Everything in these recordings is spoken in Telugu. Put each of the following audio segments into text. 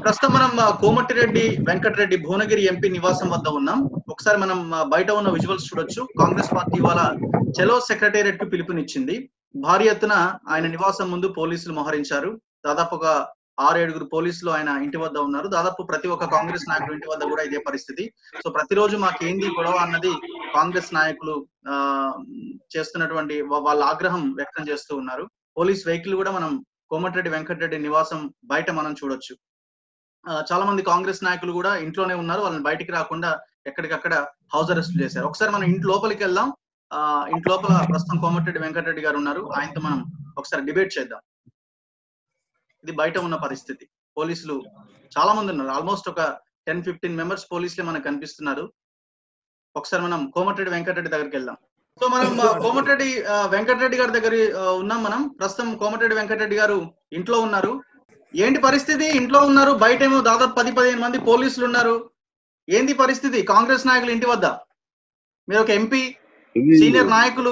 ప్రస్తుతం మనం ఆ, కోమటిరెడ్డి వెంకటరెడ్డి భువనగిరి ఎంపీ నివాసం వద్ద ఉన్నాం ఒకసారి మనం ఆ, బయట ఉన్న విజువల్స్ చూడొచ్చు కాంగ్రెస్ పార్టీ ఇవాళ చెలో సెక్రటేరియట్ కు పిలుపునిచ్చింది భారీ ఎత్తున ఆయన నివాసం ముందు పోలీసులు మోహరించారు దాదాపు ఒక ఆరు ఏడుగురు పోలీసులు ఆయన ఇంటి వద్ద ఉన్నారు దాదాపు ప్రతి ఒక్క కాంగ్రెస్ నాయకుడు ఇంటి వద్ద కూడా ఇదే పరిస్థితి సో ప్రతిరోజు మాకేంది గొడవ అన్నది కాంగ్రెస్ నాయకులు ఆ చేస్తున్నటువంటి వా- వాళ్ళ ఆగ్రహం వ్యక్తం చేస్తూ ఉన్నారు పోలీస్ వెహికల్ కూడా మనం కోమటిరెడ్డి వెంకటరెడ్డి నివాసం బయట మనం చూడొచ్చు ఆ, చాలా మంది కాంగ్రెస్ నాయకులు కూడా ఇంట్లోనే ఉన్నారు వాళ్ళని బయటికి రాకుండా ఎక్కడికక్కడ హౌస్ అరెస్ట్ చేశారు ఒకసారి మనం ఇంటి లోపలికి వెళ్దాం ఆ ఇంటి లోపల ప్రస్తుతం కోమటిరెడ్డి వెంకటరెడ్డి గారు ఉన్నారు ఆయనతో మనం ఒకసారి డిబేట్ చేద్దాం ఇది బయట ఉన్న పరిస్థితి పోలీసులు చాలా మంది ఉన్నారు ఆల్మోస్ట్ ఒక టెన్ ఫిఫ్టీన్ మెంబర్స్ పోలీసులే మనకు కనిపిస్తున్నారు ఒకసారి మనం కోమటిరెడ్డి వెంకటరెడ్డి దగ్గరికి వెళ్దాం సో మనం ఆ, కోమటిరెడ్డి ఆ, వెంకటరెడ్డి గారి దగ్గర ఆ, ఉన్నాం మనం ప్రస్తుతం కోమటిరెడ్డి వెంకటరెడ్డి గారు ఇంట్లో ఉన్నారు ఏంటి పరిస్థితి ఇంట్లో ఉన్నారు బయట ఏమో దాదాపు పది పదిహేను మంది పోలీసులు ఉన్నారు ఏంది పరిస్థితి కాంగ్రెస్ నాయకులు ఇంటి వద్ద మీరు ఒక ఎంపీ ఇది సీనియర్ నాయకులు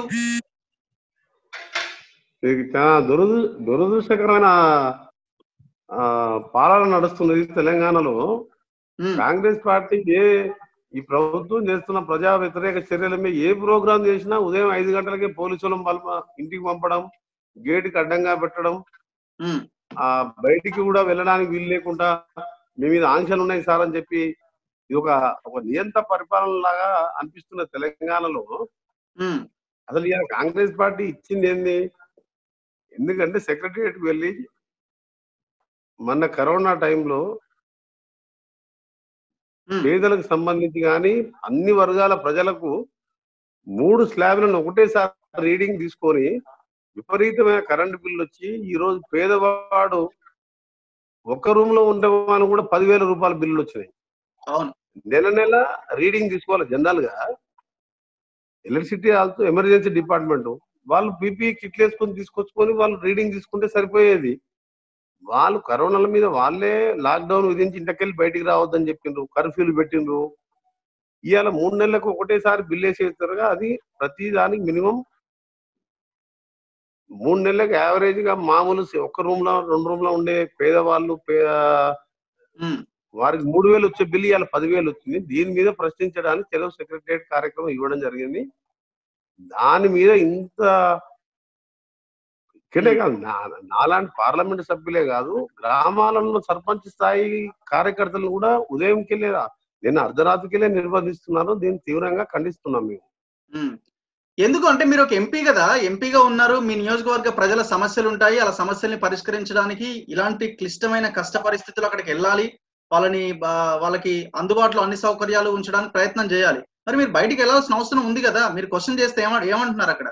ఇది చాలా దురదృ దురదృష్టకరమైన ఆ, పాలన నడుస్తున్నది తెలంగాణలో ఉమ్, కాంగ్రెస్ పార్టీ ఏ ఈ ప్రభుత్వం చేస్తున్న ప్రజా వ్యతిరేక చర్యల మీద ఏ ప్రోగ్రాం చేసినా ఉదయం ఐదు గంటలకే పోలీసులను పల్ప ఇంటికి పంపడం గేటుకి అడ్డంగా పెట్టడం ఉమ్, ఆ బయటికి కూడా వెళ్ళడానికి వీలు లేకుండా మీ మీద ఆంక్షలు ఉన్నాయి సార్ అని చెప్పి ఇది ఒక ఒక నియంత్ర పరిపాలన లాగా అనిపిస్తున్న తెలంగాణలో ఉమ్, అసలు ఇవాళ కాంగ్రెస్ పార్టీ ఇచ్చింది ఏంది ఎందుకంటే సెక్రటరియట్ వెళ్ళి మొన్న కరోనా టైంలో ఉమ్, పేదలకు సంబంధించి కానీ అన్ని వర్గాల ప్రజలకు మూడు స్లాబ్లను ఒకటేసారి రీడింగ్ తీసుకొని విపరీతమైన కరెంటు బిల్లు వచ్చి ఈ రోజు పేదవాడు ఒక రూమ్ లో ఉండేవాళ్ళు కూడా పదివేల రూపాయల బిల్లులు వచ్చినాయి అవును నెల నెల రీడింగ్ తీసుకోవాలి జనరల్ గా ఎలక్ట్రిసిటీ ఆల్సో ఎమర్జెన్సీ డిపార్ట్మెంట్ వాళ్ళు పీపీ కిట్లు వేసుకొని తీసుకొచ్చుకొని వాళ్ళు రీడింగ్ తీసుకుంటే సరిపోయేది వాళ్ళు కరోనాల మీద వాళ్ళే లాక్డౌన్ విధించి ఇంటకెళ్ళి బయటికి రావద్దని చెప్పిండ్రు కర్ఫ్యూలు పెట్టిండ్రు ఇవాళ మూడు నెలలకు ఒకటేసారి బిల్ వేసేస్తారుగా అది ప్రతి దానికి మినిమం మూడు నెలలకు యావరేజ్ గా మామూలు ఒక రూమ్ లో రెండు రూమ్ లో ఉండే పేదవాళ్ళు పే- ఉమ్, వారికి మూడు వేలు వచ్చే బిల్లు ఇవాళ పదివేలు వచ్చింది దీని మీద ప్రశ్నించడానికి తెలుగు సెక్రటరియట్ కార్యక్రమం ఇవ్వడం జరిగింది దాని మీద ఇంత ఇక్కడే కాదు నా- నాలాంటి పార్లమెంట్ సభ్యులే కాదు గ్రామాలలో సర్పంచ్ స్థాయి కార్యకర్తలను కూడా ఉదయంకెళ్ళే నేను అర్ధరాత్రికెళ్ళే నిర్బంధిస్తున్నారు దీన్ని తీవ్రంగా ఖండిస్తున్నాం మేము ఉమ్. ఎందుకు అంటే మీరు ఒక ఎంపీ కదా ఎంపీగా ఉన్నారు మీ నియోజకవర్గ ప్రజల సమస్యలు ఉంటాయి అలా సమస్యల్ని పరిష్కరించడానికి ఇలాంటి క్లిష్టమైన కష్ట పరిస్థితులు అక్కడికి వెళ్ళాలి వాళ్ళని బా- వాళ్ళకి అందుబాటులో అన్ని సౌకర్యాలు ఉంచడానికి ప్రయత్నం చేయాలి మరి మీరు బయటికి వెళ్ళాల్సిన అవసరం ఉంది కదా మీరు క్వశ్చన్ చేస్తే ఏమ ఏమంటున్నారు అక్కడ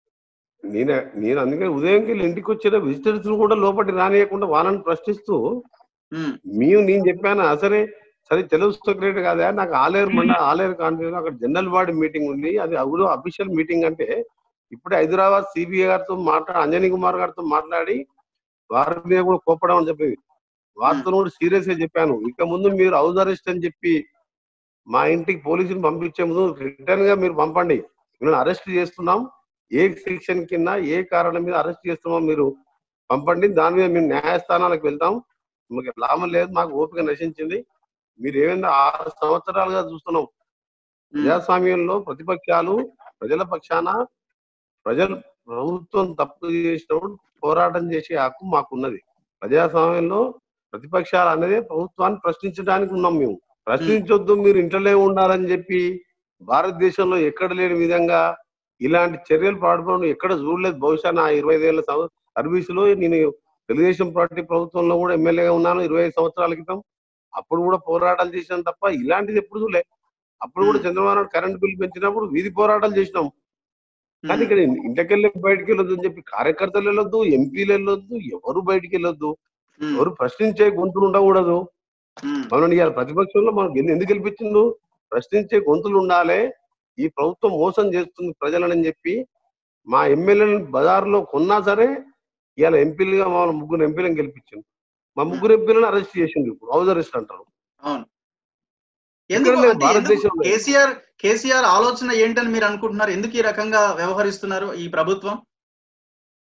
నేను నేను అందుకే ఉదయంకెళ్ళి ఇంటికి వచ్చిన విజిటర్స్ కూడా లోపలికి రానియకుండా వాళ్ళని ప్రశ్నిస్తూ ఉమ్, మేము నేను చెప్పాను సరే సరే తెలుగు సెక్రటరీ కాదా నాకు ఆలేరు మండ ఆలేరు కాన్ఫరెన్స్ అక్కడ జనరల్ బాడీ మీటింగ్ ఉంది అది అవును అఫీషియల్ మీటింగ్ అంటే ఇప్పుడే హైదరాబాద్ సిబిఐ గారితో మాట్లాడి అంజనీ కుమార్ గారితో మాట్లాడి వారి మీద కూడా కోపడం అని చెప్పింది వారితో కూడా సీరియస్ గా చెప్పాను ఇక ముందు మీరు హౌస్ అరెస్ట్ అని చెప్పి మా ఇంటికి పోలీసులు పంపించే ముందు రిటర్న్ గా మీరు పంపండి మేము అరెస్ట్ చేస్తున్నాం ఏ సెక్షన్ కింద ఏ కారణం మీద అరెస్ట్ చేస్తున్నామో మీరు పంపండి దాని మీద మేము న్యాయస్థానాలకు వెళ్తాం మాకు లాభం లేదు మాకు ఓపిక నశించింది మీరు ఏమైనా ఆరు సంవత్సరాలుగా చూస్తున్నాం ఉమ్, ప్రజాస్వామ్యంలో ప్రతిపక్షాలు ప్రజల పక్షాన ప్రజలు ప్రభుత్వం తప్పు చేసినప్పుడు పోరాటం చేసే హక్కు మాకున్నది ప్రజాస్వామ్యంలో ప్రతిపక్షాలు అనేది ప్రభుత్వాన్ని ప్రశ్నించడానికి ఉన్నాం మేము ప్రశ్నించొద్దు మీరు ఇంట్లోనే ఉండాలని చెప్పి భారతదేశంలో ఎక్కడ లేని విధంగా ఇలాంటి చర్యలు పాడుకోవడం ఎక్కడ చూడలేదు బహుశా నా ఇరవై ఐదేళ్ల సర్వీస్ లో నేను తెలుగుదేశం పార్టీ ప్రభుత్వంలో కూడా ఎమ్మెల్యేగా ఉన్నాను ఇరవై ఐదు సంవత్సరాల క్రితం అప్పుడు కూడా పోరాటాలు చేసినాం తప్ప ఇలాంటిది ఎప్పుడు చూడలే అప్పుడు కూడా చంద్రబాబు నాయుడు కరెంట్ బిల్ పెంచినప్పుడు వీధి పోరాటాలు చేసినాం కానీ ఇక్కడ ఇంటికెళ్ళి బయటికి వెళ్ళొద్దు అని చెప్పి కార్యకర్తలు వెళ్ళొద్దు ఎంపీలు వెళ్ళొద్దు ఎవరు బయటికి వెళ్ళొద్దు ఉమ్, ఎవరు ప్రశ్నించే గొంతులు ఉండకూడదు ఉమ్, మనం ఇవాళ ప్రతిపక్షంలో మనకు ఎందు- ఎందుకు గెలిపించిండు ప్రశ్నించే గొంతులు ఉండాలి ఈ ప్రభుత్వం మోసం చేస్తుంది ప్రజలని చెప్పి మా ఎమ్మెల్యేలను బజార్లో కొన్నా సరే ఇవాళ ఎంపీలుగా మా ముగ్గురు ఎంపీలను గెలిపించింది మా ముగ్గురు ఎంపీలను అరెస్ట్ చేసిండు ఇప్పుడు హౌస్ అరెస్ట్ అంటారు అవును ఎందుకు ఎక్కడ లేదు అంటే ఎందుకు భారతదేశంలో. కేసీఆర్ కేసీఆర్ ఆలోచన ఏంటని మీరు అనుకుంటున్నారు ఎందుకు ఈ రకంగా వ్యవహరిస్తున్నారు ఈ ప్రభుత్వం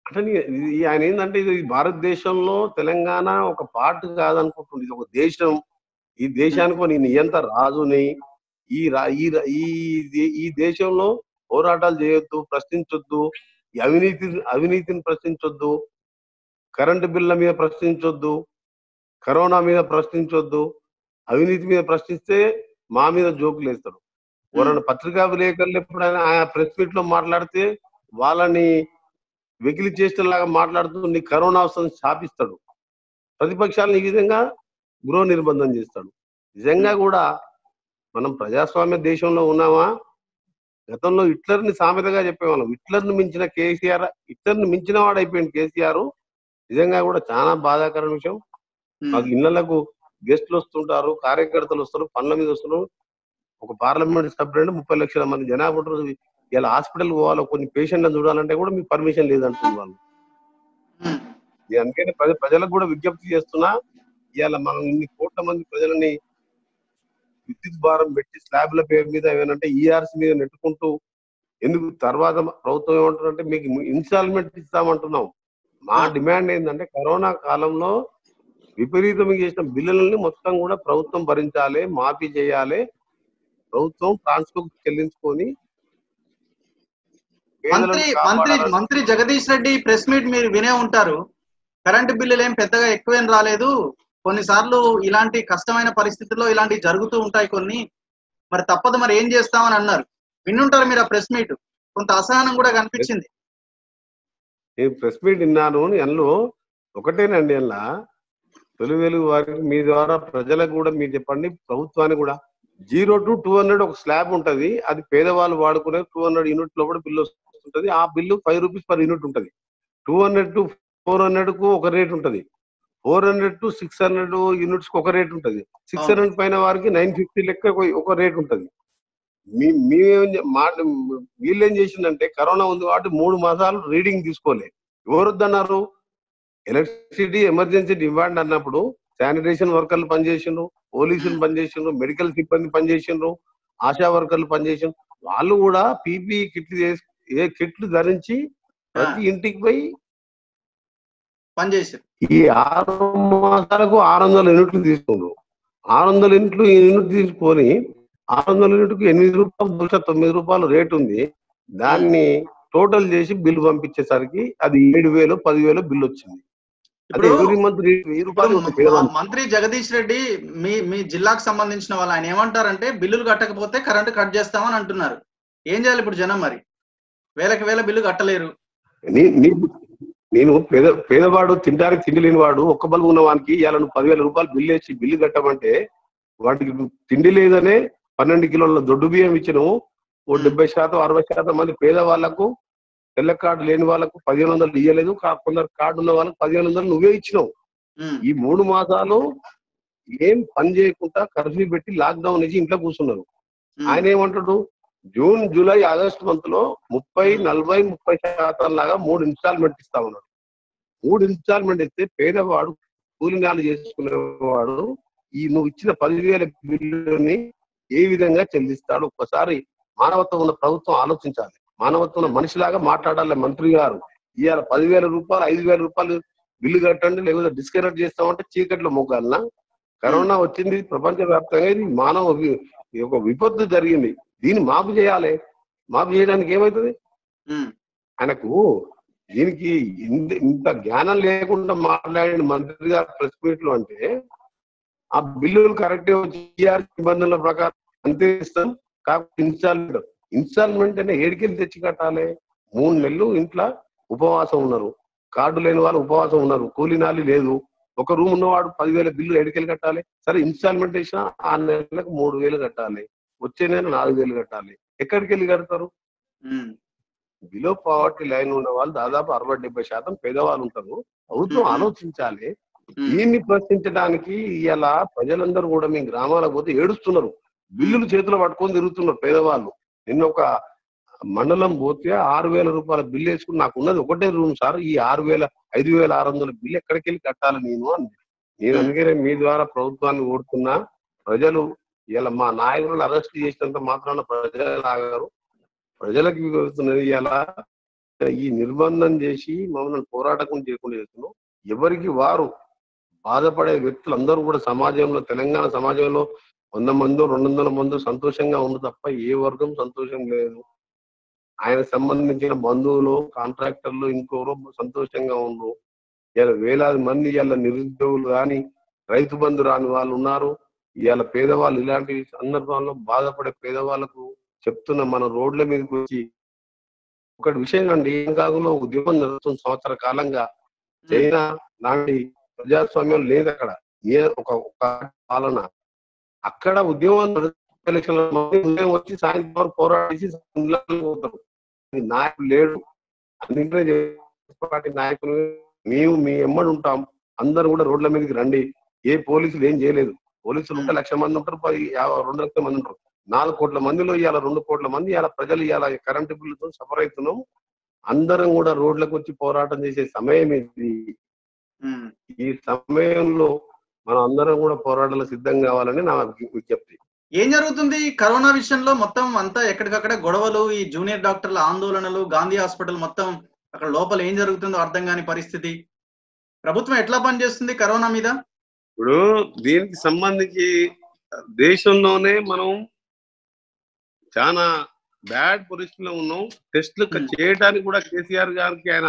అంటే నీ- ఇది ఆయన ఏంటంటే ఇది భారతదేశంలో తెలంగాణ ఒక పార్ట్ కాదనుకుంటుంది ఇది ఒక దేశం ఈ దేశానికి నేను నియంత రాజుని ఈ రా ఈ రా- ఈ దే- ఈ దేశంలో పోరాటాలు చేయొద్దు ప్రశ్నించొద్దు ఈ అవినీతి అవినీతిని ప్రశ్నించొద్దు కరెంటు బిల్ల మీద ప్రశ్నించొద్దు కరోనా మీద ప్రశ్నించొద్దు అవినీతి మీద ప్రశ్నిస్తే మా మీద జోకులు వేస్తాడు ఎవరైనా పత్రికా విలేకరులు ఎప్పుడైనా ఆయన ప్రెస్ మీట్ లో మాట్లాడితే వాళ్ళని వెకిలి చేసేలాగా మాట్లాడుతూ నీ కరోనా వస్తుంది స్థాపిస్తాడు ప్రతిపక్షాలను ఈ విధంగా గృహ నిర్బంధం చేస్తాడు నిజంగా కూడా మనం ప్రజాస్వామ్య దేశంలో ఉన్నామా గతంలో హిట్లర్ ని సామెతగా చెప్పేవాళ్ళం హిట్లర్ ని మించిన కేసీఆర్ హిట్లర్ ని మించిన వాడు అయిపోయింది కేసీఆర్ నిజంగా కూడా చాలా బాధాకర విషయం ఉమ్, మాకు ఇళ్లకు గెస్ట్లు వస్తుంటారు కార్యకర్తలు వస్తారు పనుల మీద వస్తారు ఒక పార్లమెంట్ సభ్యుడు ముప్పై లక్షల మంది జనాభా ఉంటారు ఇలా హాస్పిటల్ పోవాలి కొన్ని పేషెంట్లను చూడాలంటే కూడా మీకు పర్మిషన్ లేదంటుంది వాళ్ళు ఉమ్, నేను అందుకని ప్రజ ప్రజలకు కూడా విజ్ఞప్తి చేస్తున్నా ఇవాళ మనం ఇన్ని కోట్ల మంది ప్రజలని విద్యుత్ భారం పెట్టి స్లాబ్ల పేరు మీద ఏమంటే ఈఆర్సీ మీద నెట్టుకుంటూ ఎందుకు తర్వాత ప్రభుత్వం ఏమంటుందంటే మీకు ఇన్స్టాల్మెంట్ ఇస్తామంటున్నాం మా డిమాండ్ ఏంటంటే కరోనా కాలంలో విపరీతంగా చేసిన బిల్లులని మొత్తం కూడా ప్రభుత్వం భరించాలి మాఫీ చేయాలి ప్రభుత్వం ట్రాన్స్ఫర్ చెల్లించుకొని మంత్రి పేదలను మంత్రి కాపాడాలని మంత్రి జగదీష్ రెడ్డి ప్రెస్ మీట్ మీరు వినే ఉంటారు కరెంటు బిల్లులు ఏం పెద్దగా ఎక్కువేం రాలేదు కొన్నిసార్లు ఇలాంటి కష్టమైన పరిస్థితుల్లో ఇలాంటివి జరుగుతూ ఉంటాయి కొన్ని మరి తప్పదు మరి ఏం చేస్తామని అన్నారు విన్నుంటారు మీరు ఆ ప్రెస్ మీట్ కొంత అసహనం కూడా కనిపించింది నేను ప్రెస్ మీట్ విన్నాను అందులో ఒకటేనండి అందులో తొలి వెలుగు వారికి మీ ద్వారా ప్రజలకు కూడా మీరు చెప్పండి ప్రభుత్వానికి కూడా జీరో టు టూ హండ్రెడ్ ఒక స్లాబ్ ఉంటది అది పేదవాళ్ళు వాడుకునే టూ హండ్రెడ్ యూనిట్ లోపల బిల్లు వస్తుంటది ఆ bill five rupees per unit ఉంటది two hundred to four hundred కు ఒక రేట్ ఉంటది four hundred to six hundred units కు ఒక రేట్ ఉంటది సిక్స్ అవును. హండ్రెడ్ పైన వారికి నైన్ ఫిఫ్టీ లెక్క ఒక- ఒక రేట్ ఉంటది మీ మేమేం చే- మా వీళ్ళు ఏం చేసిందంటే కరోనా ఉంది కాబట్టి మూడు మాసాలు రీడింగ్ తీసుకోలే ఎవరు వద్దన్నారు ఎలక్ట్రిసిటీ ఎమర్జెన్సీ డిమాండ్ అన్నప్పుడు శానిటేషన్ వర్కర్లు పనిచేసిండ్రు పోలీసులు పనిచేసిండ్రు మెడికల్ సిబ్బంది పనిచేసిండ్రు ఆశా వర్కర్లు పనిచేసిండ్రు వాళ్ళు కూడా పీపీ కిట్లు చేసి ఏ కిట్లు ధరించి ప్రతి ఇంటికి పోయి పనిచేసారు ఈ ఆరు మాసాలకు ఆరు వందల యూనిట్లు తీసుకుండ్రు ఆరు వందల యూనిట్లు యూనిట్ తీసుకొని ఆరు వందల యూనిట్కు ఎనిమిది రూపాయలు బహుశా తొమ్మిది రూపాయలు రేట్ ఉంది దాన్ని టోటల్ చేసి బిల్లు పంపించేసరికి అది ఏడు వేలు పదివేలు బిల్లు వచ్చింది అదే ఇప్పుడు ఎవ్రీ మంత్ వెయ్యి రూపాయలు ఇప్పుడు ఉంది పేదవాళ్ళకి. మ- మంత్రి జగదీష్ రెడ్డి మీ మీ జిల్లాకు సంబంధించిన వాళ్ళు ఆయన ఏమంటారంటే బిల్లులు కట్టకపోతే కరెంటు కట్ చేస్తామని అంటున్నారు ఏం చేయాలి ఇప్పుడు జనం మరి వేలకు వేల బిల్లు కట్టలేరు నీ- నీ- నేను పేద పేదవాడు తింటానికి తిండి లేని వాడు ఒక్క బల్బు ఉన్న వానికి ఇవాళ నువ్వు పదివేల రూపాయలు బిల్లు వేసి బిల్లు కట్టమంటే వాటికి తిండి లేదనే పన్నెండు కిలోల దొడ్డు బియ్యం ఇచ్చినావు ఓ డెబ్బై శాతం అరవై శాతం మంది పేదవాళ్లకు తెల్ల కార్డు లేని వాళ్ళకు పదిహేను వందలు ఇయ్యలేదు కా- కొందరు కార్డు ఉన్న వాళ్ళకి పదిహేను వందలు నువ్వే ఇచ్చినావు ఉమ్, ఈ మూడు మాసాలు ఏం పని చేయకుండా కర్ఫ్యూ పెట్టి లాక్డౌన్ వేసి ఇంట్లో కూర్చున్నారు ఉమ్, ఆయన ఏమంటాడు జూన్ జూలై ఆగస్ట్ మంత్ లో ముప్పై నలభై ముప్పై శాతం లాగా మూడు ఇన్స్టాల్మెంట్ ఇస్తా ఉన్నాడు మూడు ఇన్స్టాల్మెంట్ ఇస్తే పేదవాడు కూలినాలు చేసుకునేవాడు ఈ నువ్వు ఇచ్చిన పదివేల బిల్లుని ఏ విధంగా చెల్లిస్తాడు ఒక్కసారి మానవత్వం ఉన్న ప్రభుత్వం ఆలోచించాలి మానవత్వం ఉన్న మనిషిలాగా మాట్లాడాలి మంత్రి గారు ఇవాళ పదివేల రూపాయలు ఐదు వేల రూపాయలు బిల్లు కట్టండి లేకపోతే డిస్కనెక్ట్ చేస్తామంటే చీకట్లో మొగ్గాలనా కరోనా వచ్చింది ప్రపంచ వ్యాప్తంగా ఇది మానవ వి- ఇది ఒక విపత్తు జరిగింది దీన్ని మాపు చేయాలి మాపు చేయడానికి ఏమవుతుంది ఉమ్, ఆయనకు దీనికి ఇంత- ఇంత జ్ఞానం లేకుండా మాట్లాడిన మంత్రి గారు ప్రెస్ మీట్ లో అంటే ఆ బిల్లులు కరెక్ట్ వచ్చి ERC నిబంధనల ప్రకారం అంతే ఇస్తాం కాకపోతే ఇన్స్టాల్మెంట్ ఇన్స్టాల్మెంట్ అనే ఏడికెళ్ళి తెచ్చి కట్టాలి మూడు నెలలు ఇంట్లో ఉపవాసం ఉన్నారు కార్డు లేని వాళ్ళు ఉపవాసం ఉన్నారు కూలీ నాలి లేదు ఒక రూమ్ ఉన్నవాడు పదివేల బిల్లు ఏడికెళ్ళి కట్టాలి సరే ఇన్స్టాల్మెంట్ వేసినా ఆ నెలకు మూడు వేలు కట్టాలి వచ్చే నెల నాలుగు వేలు కట్టాలి ఎక్కడికి వెళ్ళి కడతారు ఉమ్, బిలో పావర్టీ లైన్ ఉన్న వాళ్ళు దాదాపు అరవై డెబ్బై శాతం పేదవాళ్ళు ఉంటారు ప్రభుత్వం మ్మ్. ఆలోచించాలి ఉమ్, దీన్ని ప్రశ్నించడానికి ఇలా ప్రజలందరూ కూడా మీ గ్రామాలకు పోతే ఏడుస్తున్నారు బిల్లులు చేతిలో పట్టుకొని తిరుగుతున్నారు పేదవాళ్ళు నిన్న ఒక మండలం పోతే ఆరు వేల రూపాయల బిల్లు వేసుకుని నాకు ఉన్నది ఒకటే రూమ్ సార్ ఈ ఆరు వేల ఐదు వేల ఆరు వందల బిల్లు ఎక్కడికి వెళ్ళి కట్టాలి నేను అని నేను అందుకనే మీ ద్వారా ప్రభుత్వాన్ని కోరుతున్నా ప్రజలు ఇలా మా నాయకులను అరెస్ట్ చేసినంత మాత్రాన ప్రజలు ఆగారు ప్రజలకు వివరిస్తున్నది ఇలా ఈ నిర్బంధం చేసి మమ్మల్ని పోరాటం చేయకుండా చేస్తున్నాం ఎవరికి వారు బాధపడే వ్యక్తులు అందరూ కూడా సమాజంలో తెలంగాణ సమాజంలో వంద మంది రెండు వందల మంది సంతోషంగా ఉంది తప్ప ఏ వర్గం సంతోషం లేదు ఆయన సంబంధించిన బంధువులు కాంట్రాక్టర్లు ఇంకోరు సంతోషంగా ఉండరు ఇలా వేలాది మంది ఇలా నిరుద్యోగులు కానీ రైతు బంధు రాని వాళ్ళు ఉన్నారు ఇవాళ పేదవాళ్ళు ఇలాంటి సందర్భాల్లో బాధపడే పేదవాళ్ళకు చెప్తున్న మన రోడ్ల మీదకి వచ్చి ఒకటి విషయం అండి ఏం కాకుండా ఉద్యమం జరుగుతున్న సంవత్సర కాలంగా చైనా లాంటి ప్రజాస్వామ్యం లేదు అక్కడ ఏ ఒక ఒక పాలన అక్కడ ఉద్యమం నడుస్తున్న ఎలక్షన్ల మంది ఉదయం వచ్చి సాయంత్రం వరకు పోరాడేసి ఇళ్ళకి పోతారు ఈ నాయకుడు లేడు అన్నింటినీ పార్టీ నాయకులు మేము మీ ఎమ్మడి ఉంటాం అందరూ కూడా రోడ్ల మీదకి రండి ఏ పోలీసులు ఏం చేయలేదు పోలీసులు ఉంటే లక్ష మంది ఉంటారు పది యాభై రెండు లక్షల మంది ఉంటారు నాలుగు కోట్ల మందిలో ఇవాళ రెండు కోట్ల మంది ఇవాళ ప్రజలు ఇవాళ కరెంటు బిల్లుతో సఫర్ అవుతున్నాం అందరం కూడా రోడ్లకు వచ్చి పోరాటం చేసే సమయం ఇది ఉమ్. ఈ సమయంలో మనం అందరం కూడా పోరాటాలు సిద్ధం కావాలని నా విజ్ఞప్తి ఏం జరుగుతుంది కరోనా విషయంలో మొత్తం అంతా ఎక్కడికక్కడ గొడవలు ఈ జూనియర్ డాక్టర్ల ఆందోళనలు గాంధీ హాస్పిటల్ మొత్తం అక్కడ లోపల ఏం జరుగుతుందో అర్థం కాని పరిస్థితి ప్రభుత్వం ఎట్లా పనిచేస్తుంది కరోనా మీద ఇప్పుడు దీనికి సంబంధించి దేశంలోనే మనం చాలా బ్యాడ్ పరిస్థితిలో ఉన్నాం టెస్టులు Hmm. చేయడానికి కూడా కేసీఆర్ గారికి ఆయన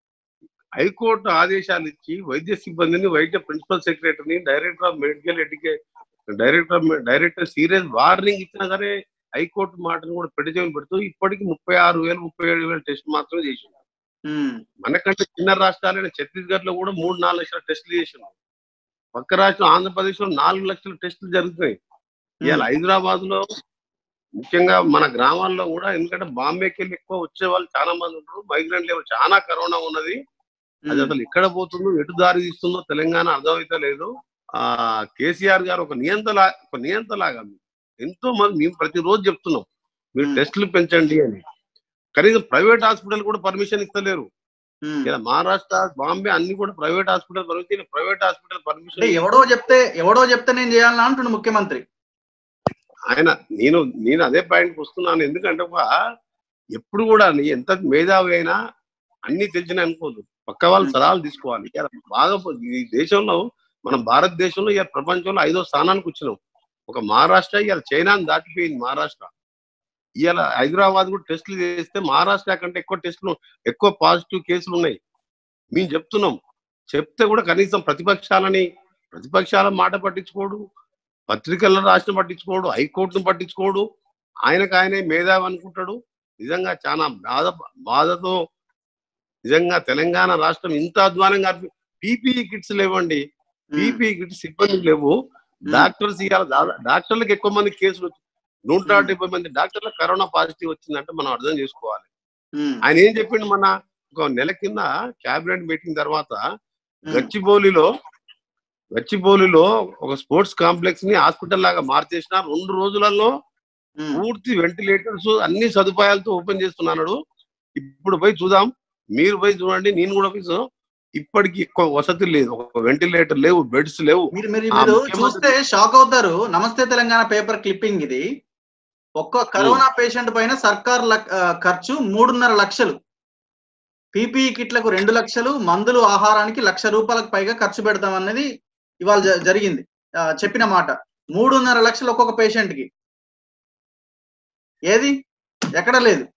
హైకోర్టు ఆదేశాలు ఇచ్చి వైద్య సిబ్బందిని వైద్య ప్రిన్సిపల్ సెక్రటరీని director of medical education director of director serious warning ఇచ్చినా సరే హైకోర్టు మాటను కూడా పెట్టి పెడుతూ ఇప్పటికి ముప్పై ఆరు వేలు ముప్పై ఏడు వేల టెస్ట్ మాత్రమే చేసింది ఉమ్, మనకంటే చిన్న రాష్ట్రాలైన ఛత్తీస్గఢ్ లో కూడా మూడు నాలుగు లక్షల టెస్టులు చేసినాం పక్క రాష్ట్రం ఆంధ్రప్రదేశ్ లో నాలుగు లక్షల టెస్టులు జరుగుతున్నాయి ఇవాళ హైదరాబాద్ లో ముఖ్యంగా మన గ్రామాల్లో కూడా ఎందుకంటే బాంబేకి వెళ్ళి ఎక్కువ వచ్చే వాళ్ళు చాలా మంది ఉంటారు మైగ్రెంట్ లెవెల్ చాలా కరోనా ఉన్నది అది అసలు ఎక్కడ పోతుందో ఎటు దారి తీస్తుందో తెలంగాణ అర్థమైతే లేదు ఆ కేసీఆర్ గారు ఒక నియంతలా ఒక నియంతలాగా ఎంతో మంది మేము ప్రతిరోజు చెప్తున్నాం మీరు Hmm. టెస్టులు పెంచండి అని కనీసం ప్రైవేట్ హాస్పిటల్ కూడా పర్మిషన్ ఇస్తలేరు ఉమ్. ఇలా మహారాష్ట్ర బాంబే అన్ని కూడా private hospital permission private hospital అంటే పర్మిషన్ ఎవడో చెప్తే ఎవడో చెప్తే నేను చేయాలని అంటుండు ముఖ్యమంత్రి ఆయన నేను నేను అదే పాయింట్కి వస్తున్నాను ఎందుకంటే ఒక ఎప్పుడు కూడా నీ ఎంత మేధావి అయినా అన్ని తెలిసిన అనుకోదు పక్క వాళ్ళ సలహాలు తీసుకోవాలి ఇవాళ బాగా పో- ఈ దేశంలో మన భారతదేశంలో ఇవాళ ప్రపంచంలో ఐదో స్థానానికి వచ్చినాం ఒక మహారాష్ట్ర ఇవాళ చైనాని దాటిపోయింది మహారాష్ట్ర ఇవాళ హైదరాబాద్ కూడా టెస్టులు చేస్తే మహారాష్ట్ర కంటే ఎక్కువ టెస్టులు ఎక్కువ పాజిటివ్ కేసులు ఉన్నాయి మేము చెప్తున్నాం చెప్తే కూడా కనీసం ప్రతిపక్షాలని ప్రతిపక్షాల మాట పట్టించుకోడు పత్రికల్లో రాసిన పట్టించుకోడు హైకోర్టును పట్టించుకోడు ఆయనకు ఆయనే మేధావి అనుకుంటాడు నిజంగా చాలా బాధ బాధతో నిజంగా తెలంగాణ రాష్ట్రం ఇంత అధ్వానంగా పీపీఈ కిట్స్ లేవండి ఉమ్, పీపీఈ కిట్స్ సిబ్బంది లేవు డాక్టర్స్ ఇవాళ దాదా- డాక్టర్లకు ఎక్కువ మంది కేసులు వచ్చి- నూట Hmm. డెబ్బై మంది డాక్టర్లకు కరోనా పాజిటివ్ వచ్చిందంటే మనం అర్థం చేసుకోవాలి ఉమ్, ఆయన ఏం చెప్పిండు మన ఒక నెల కింద క్యాబినెట్ మీటింగ్ తర్వాత ఉమ్, గచ్చిబౌలిలో గచ్చిబౌలిలో ఒక స్పోర్ట్స్ కాంప్లెక్స్ ని హాస్పిటల్ లాగా మార్చేసిన రెండు రోజులలో ఉమ్. పూర్తి వెంటిలేటర్స్ అన్ని సదుపాయాలతో ఓపెన్ చేస్తున్నాడు ఇప్పుడు పోయి చూద్దాం మీరు పోయి చూడండి నేను కూడా పోయి చూద్దాం. ఇప్పటికి ఎక్కువ వసతి లేదు ఒక వెంటిలేటర్ లేవు బెడ్స్ లేవు మీరు మీరు ఆ మీరు ముఖ్యమంత్రి- చూస్తే షాక్ అవుతారు నమస్తే తెలంగాణ పేపర్ క్లిప్పింగ్ ఇది ఒక్క కరోనా పేషెంట్ పైన సర్కార్ లక్- ఆ, ఖర్చు మూడున్నర లక్షలు పీపీఈ కిట్లకు రెండు లక్షలు మందులు ఆహారానికి లక్ష రూపాయలకు పైగా ఖర్చు పెడతాం అన్నది ఇవాళ జ- జరిగింది ఆ, చెప్పిన మాట మూడున్నర లక్షలు ఒక్కొక్క పేషెంట్ కి ఏది ఎక్కడ లేదు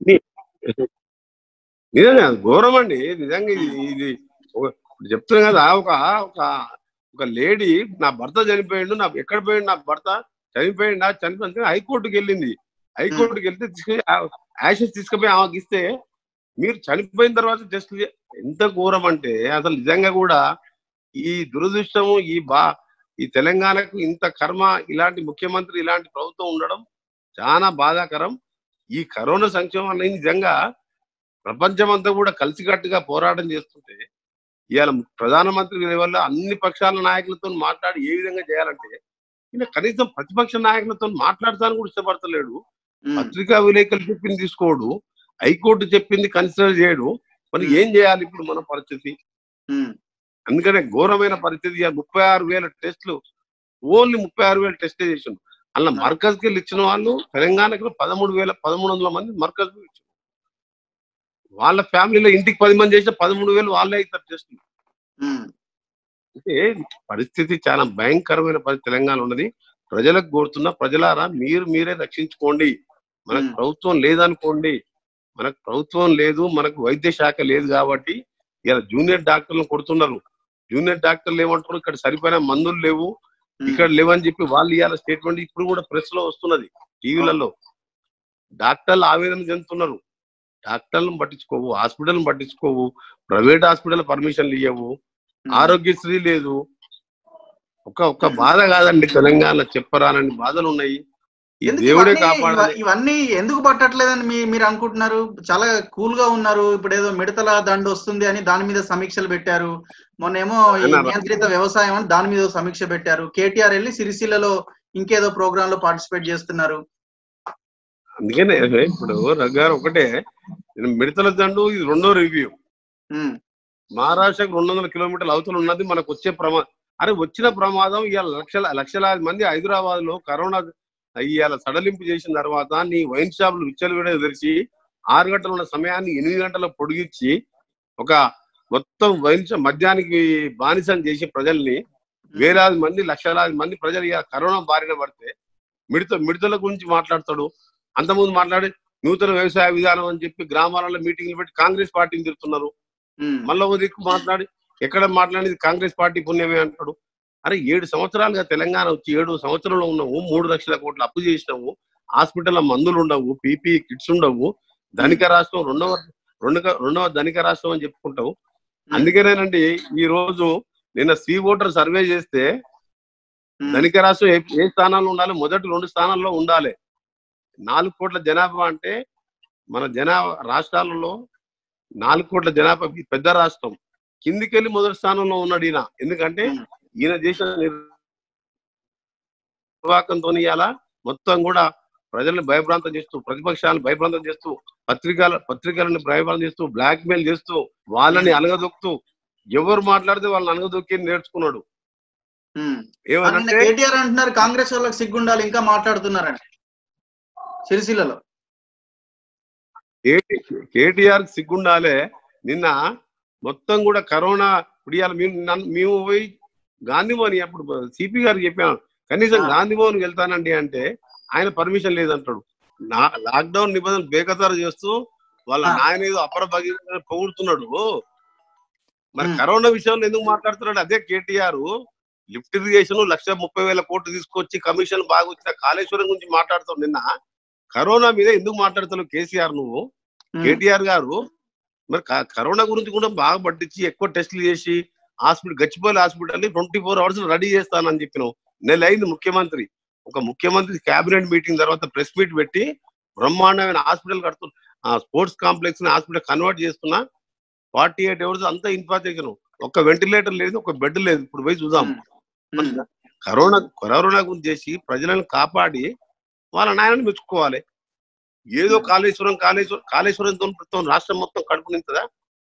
నిజంగా ఘోరం అండి నిజంగా ఇది ఇది ఒక- ఇప్పుడు చెప్తున్నా కదా ఒక ఒక ఒక లేడీ నా భర్త చనిపోయిండు నా ఎక్కడ పోయిండు నా భర్త చనిపోయిండు నా చనిపోయింది హైకోర్టుకి వెళ్ళింది హైకోర్టుకి వెళ్తే తీసుకుని యాషెస్ తీసుకుపోయి ఆమెకి ఇస్తే మీరు చనిపోయిన తర్వాత జస్ట్ ఎంత ఘోరం అంటే అసలు నిజంగా కూడా ఈ దురదృష్టము ఈ బా ఈ తెలంగాణకు ఇంత కర్మ ఇలాంటి ముఖ్యమంత్రి ఇలాంటి ప్రభుత్వం ఉండడం చాలా బాధాకరం ఈ కరోనా సంక్షేమం అనేది నిజంగా ప్రపంచం అంతా కూడా కలిసికట్టుగా పోరాటం చేస్తుంటే ఇవాళ ప్రధానమంత్రి లెవెల్లో అన్ని పక్షాల నాయకులతో మాట్లాడి ఏ విధంగా చేయాలంటే ఈయన కనీసం ప్రతిపక్ష నాయకులతో మాట్లాడటానికి కూడా ఇష్టపడతలేడు ఉమ్, పత్రికా విలేకరులు చెప్పింది తీసుకోడు హైకోర్టు చెప్పింది కన్సిడర్ చేయడు మరి ఏం చేయాలి ఇప్పుడు మన పరిస్థితి ఉమ్, అందుకనే ఘోరమైన పరిస్థితి ఇవాళ ముప్పై ఆరు వేల టెస్టులు ఓన్లీ ముప్పై ఆరు వేల టెస్ట్ చేసిండు అలా మర్కజ్కి వెళ్ళి ఇచ్చిన వాళ్ళు తెలంగాణకు పదమూడు వేల పదమూడు వందల మంది మర్కజ్ ఇచ్చారు వాళ్ళ ఫ్యామిలీలో ఇంటికి పది మంది చేసిన పదమూడు వేలు వాళ్ళే అవుతారు టెస్టులు ఉమ్, అంటే పరిస్థితి చాలా భయంకరమైన పరిస్థితి తెలంగాణ ఉన్నది ప్రజలకు కోరుతున్న ప్రజలారా మీరు మీరే రక్షించుకోండి మనకు మ్మ్. ప్రభుత్వం లేదనుకోండి మనకు ప్రభుత్వం లేదు మనకు వైద్య శాఖ లేదు కాబట్టి ఇలా జూనియర్ డాక్టర్లను కొడుతున్నారు జూనియర్ డాక్టర్లు ఏమంటారు ఇక్కడ సరిపోయిన మందులు లేవు ఉమ్, ఇక్కడ లేవని చెప్పి వాళ్ళు ఇవాళ స్టేట్మెంట్ ఇప్పుడు కూడా ప్రెస్ లో వస్తున్నది టీవీలలో డాక్టర్లు ఆవేదన చెందుతున్నారు డాక్టర్లను పట్టించుకోవు హాస్పిటల్ పట్టించుకోవు ప్రైవేట్ హాస్పిటల్ పర్మిషన్లు ఇవ్వవు ఉమ్. ఆరోగ్యశ్రీ లేదు ఒక ఒక బాధ కాదండి తెలంగాణ చెప్పరానని బాధలు ఉన్నాయి ఈ ఎందుకు దేవుడే ఇవన్నీ- కాపాడాలి ఇవ- ఇవన్నీ ఎందుకు పట్టట్లేదని మీ మీరు అనుకుంటున్నారు చాలా కూల్ గా ఉన్నారు ఇప్పుడు ఏదో మిడతల దండు వస్తుంది అని దాని మీద సమీక్షలు పెట్టారు మొన్నేమో ఈ అన్నారా? నియంత్రిత వ్యవసాయం అని దాని మీద ఒక సమీక్ష పెట్టారు కేటీఆర్ వెళ్ళి సిరిసిల్లలో ఇంకేదో ప్రోగ్రామ్ లో పార్టిసిపేట్ చేస్తున్నారు అందుకనే ఇప్పుడు రగ్గారు ఒకటే నేను మిడతల దండు ఇది రెండో రివ్యూ ఉమ్, మహారాష్ట్రకు రెండు వందల కిలోమీటర్ల అవతల ఉన్నది మనకు వచ్చే ప్రమాదం అరే వచ్చిన ప్రమాదం ఇవాళ లక్షల లక్షలాది మంది హైదరాబాద్ లో కరోనా ఇవాళ సడలింపు చేసిన తర్వాత నీ వైన్ షాపులు విచ్చలవిడ తెరిచి ఆరు గంటలు ఉన్న సమయాన్ని ఎనిమిది గంటలకు పొడిగించి ఒక మొత్తం వైన్ షాప్ మద్యానికి బానిసం చేసి ప్రజల్ని వేలాది మంది లక్షలాది మంది ప్రజలు ఇవాళ కరోనా బారిన పడితే మిడత మిడతల గురించి మాట్లాడతాడు అంతకుముందు మాట్లాడి నూతన వ్యవసాయ విధానం అని చెప్పి గ్రామాలలో మీటింగ్లు పెట్టి కాంగ్రెస్ పార్టీని తిరుగుతున్నారు ఉమ్, మళ్ళీ ఓ దిక్కు మాట్లాడి ఎక్కడ మాట్లాడేది కాంగ్రెస్ పార్టీ పుణ్యమే అంటాడు అరే ఏడు సంవత్సరాలుగా తెలంగాణ వచ్చి ఏడు సంవత్సరంలో ఉన్నాము మూడు లక్షల కోట్ల అప్పు చేసినాము హాస్పిటల్లో మందులు ఉండవు పీపీ కిట్స్ ఉండవు ధనిక రాష్ట్రం రెండవ రెండవ రెండవ ధనిక రాష్ట్రం అని చెప్పుకుంటావు అందుకేనేనండి ఈ రోజు నిన్న సి ఓటర్ సర్వే చేస్తే ఉమ్, ధనిక రాష్ట్రం ఏ- ఏ స్థానాల్లో ఉండాలి మొదటి రెండు స్థానాల్లో ఉండాలి నాలుగు కోట్ల జనాభా అంటే మన జనాభా రాష్ట్రాలలో నాలుగు కోట్ల జనాభా ఇది పెద్ద రాష్ట్రం కిందికెళ్ళి మొదటి స్థానంలో ఉన్నాడు ఈయన ఎందుకంటే ఉమ్, ఈయన చేసిన నిర్వాహకంతో ఇవాళ మొత్తం కూడా ప్రజల్ని భయభ్రాంతం చేస్తూ ప్రతిపక్షాలను భయభ్రాంతం చేస్తూ పత్రికల పత్రికలను భయభ్రాంతం చేస్తూ బ్లాక్ మెయిల్ చేస్తూ వాళ్ళని అలగదొక్కుతూ ఎవరు మాట్లాడితే వాళ్ళని అలగదొక్కి నేర్చుకున్నాడు ఉమ్. నిన్న ఏమనంటే కేటీఆర్ అంటున్నారు కాంగ్రెస్ వాళ్ళకి సిగ్గుండాలి ఇంకా మాట్లాడుతున్నారని సిరిసిల్లలో కేటీఆర్ సిగ్గుండాలే నిన్న మొత్తం కూడా కరోనా ఇప్పుడు ఇవాళ మేము నన్ను- మేము పోయి గాంధీ భవన్ అప్పుడు సిపి గారికి చెప్పాను కనీసం ఆ. గాంధీ భవన్ వెళ్తానండి అంటే ఆయన పర్మిషన్ లేదంటాడు నా లాక్డౌన్ నిబంధనలు బేకతారు చేస్తూ వాళ్ళ ఆ. నాయన ఏదో అపర భగీరథ పొగుడుతున్నాడు మరి ఉమ్. కరోనా విషయంలో ఎందుకు మాట్లాడుతున్నాడు అదే కేటీఆర్ లిఫ్ట్ ఇరిగేషన్ లక్ష ముప్పై వేల కోట్లు తీసుకొచ్చి కమిషన్ బాగా వచ్చిన కాళేశ్వరం గురించి మాట్లాడుతావు నిన్న కరోనా మీద ఎందుకు మాట్లాడుతున్నావు కేసీఆర్ నువ్వు ఉమ్, కేటీఆర్ గారు మరి క- కరోనా గురించి కూడా బాగా పట్టించి ఎక్కువ టెస్టులు చేసి హాస్పిటల్ గచ్చిపోయి hospital twenty four hours ready చేస్తానని చెప్పినావు నెల అయింది ముఖ్యమంత్రి ఒక ముఖ్యమంత్రి కేబినెట్ మీటింగ్ తర్వాత ప్రెస్ మీట్ పెట్టి బ్రహ్మాండమైన హాస్పిటల్ కడుతు ఆ స్పోర్ట్స్ కాంప్లెక్స్ ని హాస్పిటల్ కన్వర్ట్ చేస్తున్నా ఫార్టీ ఎయిట్ అవర్స్ అంతా ఇన్ఫ్రాస్ట్రక్చర్ ఒక్క వెంటిలేటర్ లేదు ఒక బెడ్ లేదు ఇప్పుడు పోయి చూద్దాం ఉమ్, ఉమ్, కరోనా కరోనా గురించి చేసి ప్రజలను కాపాడి వాళ్ళ నాయనని మెచ్చుకోవాలి ఏదో కాళేశ్వరం కాళేశ్వరం కాళేశ్వరంతో మొత్తం రాష్ట్రం మొత్తం కడుపు నింతదా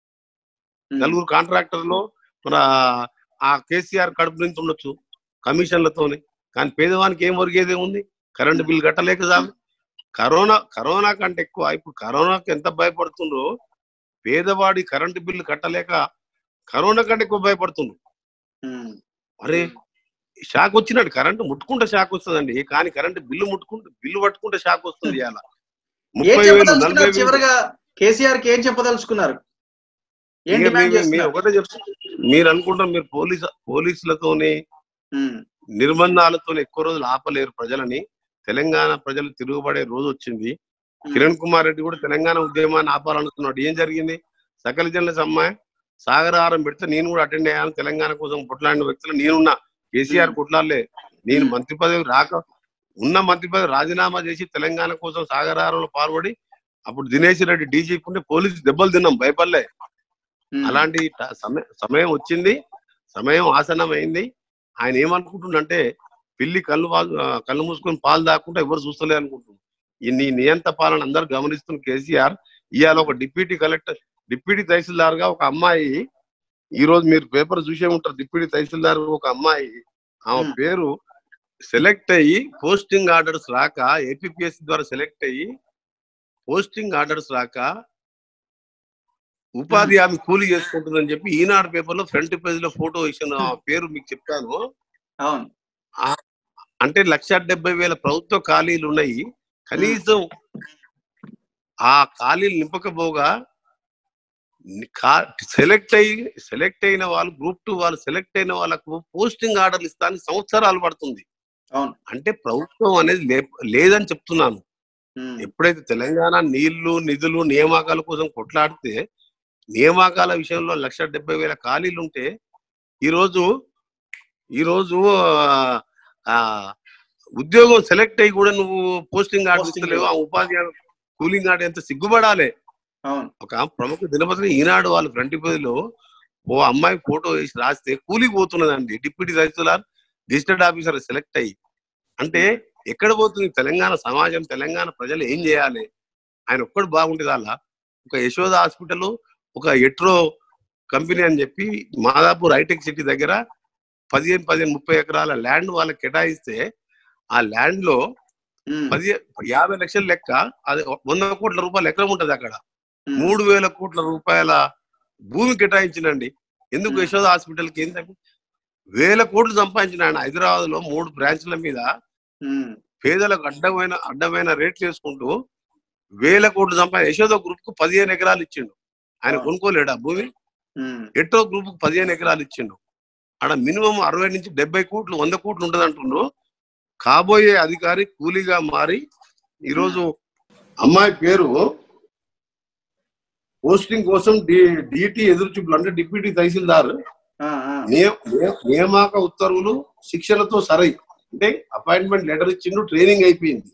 ఉమ్, నలుగురు కాంట్రాక్టర్లు మన ఆ కేసీఆర్ కడుపు నుంచి ఉండొచ్చు కమిషన్లతోని కానీ పేదవానికి ఏం ఒరిగేది ఉంది కరెంటు బిల్ కట్టలేక చాలు కరోనా కరోనా కంటే ఎక్కువ ఇప్పుడు కరోనాకి ఎంత భయపడుతుండ్రో పేదవాడి కరెంటు బిల్లు కట్టలేక కరోనా కంటే ఎక్కువ భయపడుతుండ్రు ఉమ్. అరే షాక్ వచ్చినట్టు కరెంటు ముట్టుకుంటే షాక్ వస్తుందండి కానీ కరెంటు బిల్లు ముట్టుకుంటే బిల్లు పట్టుకుంటే షాక్ వస్తుంది ఇవాళ ఏం ముప్పై వేలు నలభై చెప్పదలుచుకున్నారు వేలు చివరిగా కేసీఆర్ కి ఏం చెప్పదలుచుకున్నారు ఏం ఇక డిమాండ్ మీ- మీరు చేస్తున్నారు ఒకటే చెప్తా మీరు అనుకుంటారు మీరు పోలీస్ పోలీసులతోని ఉమ్, నిర్బంధాలతో ఎక్కువ రోజులు ఆపలేరు ప్రజలని తెలంగాణ ప్రజలు తిరుగుబడే రోజు వచ్చింది ఉమ్, కిరణ్ కుమార్ రెడ్డి కూడా తెలంగాణ ఉద్యమాన్ని ఆపాలనుకున్నాడు ఏం జరిగింది సకల జనుల సమ్మాయి సాగరహారం పెడితే నేను కూడా అటెండ్ అయ్యాను తెలంగాణ కోసం కొట్లాడిన వ్యక్తులు నేనున్నా కేసీఆర్ కొట్లాడలే నేను ఉమ్. మంత్రి పదవి రాక ఉన్న మంత్రి పదవి రాజీనామా చేసి తెలంగాణ కోసం సాగరహారంలో పాల్పడి అప్పుడు దినేష్ రెడ్డి డీజీపీ ఉంటే పోలీసు దెబ్బలు తిన్నాం భయపడలే ఉమ్, అలాంటి ట- సమయ- సమయం వచ్చింది సమయం ఆసన్నమైంది ఆయన ఏమనుకుంటుండంటే పిల్లి కళ్ళు వా- ఆ, కళ్ళు మూసుకొని పాలు దాక్కుంటే ఎవరు చూస్తలే అనుకుంటున్నారు ఈ నీ నియంత పాలన అందరు గమనిస్తున్న కేసీఆర్ ఇవాళ ఒక డిప్యూటీ కలెక్టర్ డిప్యూటీ తహసీల్దార్ గా ఒక అమ్మాయి ఈ రోజు మీరు పేపర్ చూసే ఉంటారు డిప్యూటీ తహసీల్దార్ ఒక అమ్మాయి ఆమె Hmm. పేరు సెలెక్ట్ అయ్యి పోస్టింగ్ ఆర్డర్స్ రాక ఏపీఎస్సి ద్వారా సెలెక్ట్ అయ్యి పోస్టింగ్ ఆర్డర్స్ రాక ఉపాధి హామీ కూలీ చేసుకుంటుందని చెప్పి ఈనాడు పేపర్ లో ఫ్రంట్ పేజ్ లో ఫోటో ఇచ్చిన ఆ పేరు మీకు చెప్పాను అవును అంటే లక్ష డెబ్బై వేల ప్రభుత్వ ఖాళీలు ఉన్నాయి కనీసం ఆ ఖాళీలు నింపకపోగా సెలెక్ట్ అయ్యి సెలెక్ట్ అయిన వాళ్ళు గ్రూప్ టూ వాళ్ళు సెలెక్ట్ అయిన వాళ్ళకు పోస్టింగ్ ఆర్డర్లు ఇస్తానికి సంవత్సరాలు పడుతుంది అవును. అంటే ప్రభుత్వం అనేది లే- లేదని చెప్తున్నాను ఉమ్, ఎప్పుడైతే తెలంగాణ నీళ్లు నిధులు నియామకాల కోసం కొట్లాడితే నియామకాల విషయంలో లక్ష డెబ్బై వేల ఖాళీలు ఉంటే ఈరోజు ఈరోజు ఆ, ఆ ఉద్యోగం సెలెక్ట్ అయ్యి కూడా నువ్వు పోస్టింగ్ ఆర్డర్ Posting ఇస్తలేవు ఆ ఉపాధి కూలింగ్ ఆర్డర్ ఎంత సిగ్గుపడాలి అవును ఒక ప్రముఖ దినపత్రిక ఈనాడు వాళ్ళు ఫ్రంట్ పేజీలో ఓ అమ్మాయి ఫోటో వేసి రాస్తే కూలికి పోతున్నదండి deputy tahsildar gazetted officer select అయ్యి అంటే ఎక్కడ పోతుంది తెలంగాణ సమాజం తెలంగాణ ప్రజలు ఏం చేయాలి ఆయన ఒక్కడు బాగుంటుంది అలా ఒక యశోద హాస్పిటల్ ఒక ఎట్రో కంపెనీ అని చెప్పి మాదాపూర్ హైటెక్ సిటీ దగ్గర పదిహేను పదిహేను ముప్పై ఎకరాల ల్యాండ్ వాళ్ళకి కేటాయిస్తే ఆ ల్యాండ్ లో ఉమ్, పది యాభై లక్షల లెక్క అది వంద కోట్ల రూపాయలు ఎకరం ఉంటది అక్కడ ఉమ్, మూడు వేల కోట్ల రూపాయల భూమి కేటాయించినండి ఎందుకు Hmm. యశోద హాస్పిటల్ కి ఏంటంటే వేల కోట్లు సంపాదించిన ఆయన హైదరాబాద్ లో మూడు బ్రాంచ్ల మీద ఉమ్, పేదలకు అడ్డమైన అడ్డమైన రేట్లు వేసుకుంటూ వేల కోట్లు సంపాదించి యశోద గ్రూప్ కు పదిహేను ఎకరాలు ఇచ్చిండు ఆయన అవును. కొనుక్కోలేడు ఆ భూమి ఉమ్, ఎట్టో గ్రూప్ కు పదిహేను ఎకరాలు ఇచ్చిండు ఆడ మినిమం అరవై నుంచి డెబ్బై కోట్లు వంద కోట్లు ఉంటది అంటుండ్రు కాబోయే అధికారి కూలీగా మారి ఈరోజు అమ్మాయి పేరు పోస్టింగ్ కోసం డిటి ఎదురు చూపులు అంటే డిప్యూటీ తహసీల్దార్ ఆ, ఆ, నియ- నియ- నియామక ఉత్తర్వులు శిక్షణతో సరై అంటే అపాయింట్మెంట్ లెటర్ ఇచ్చిండు ట్రైనింగ్ అయిపోయింది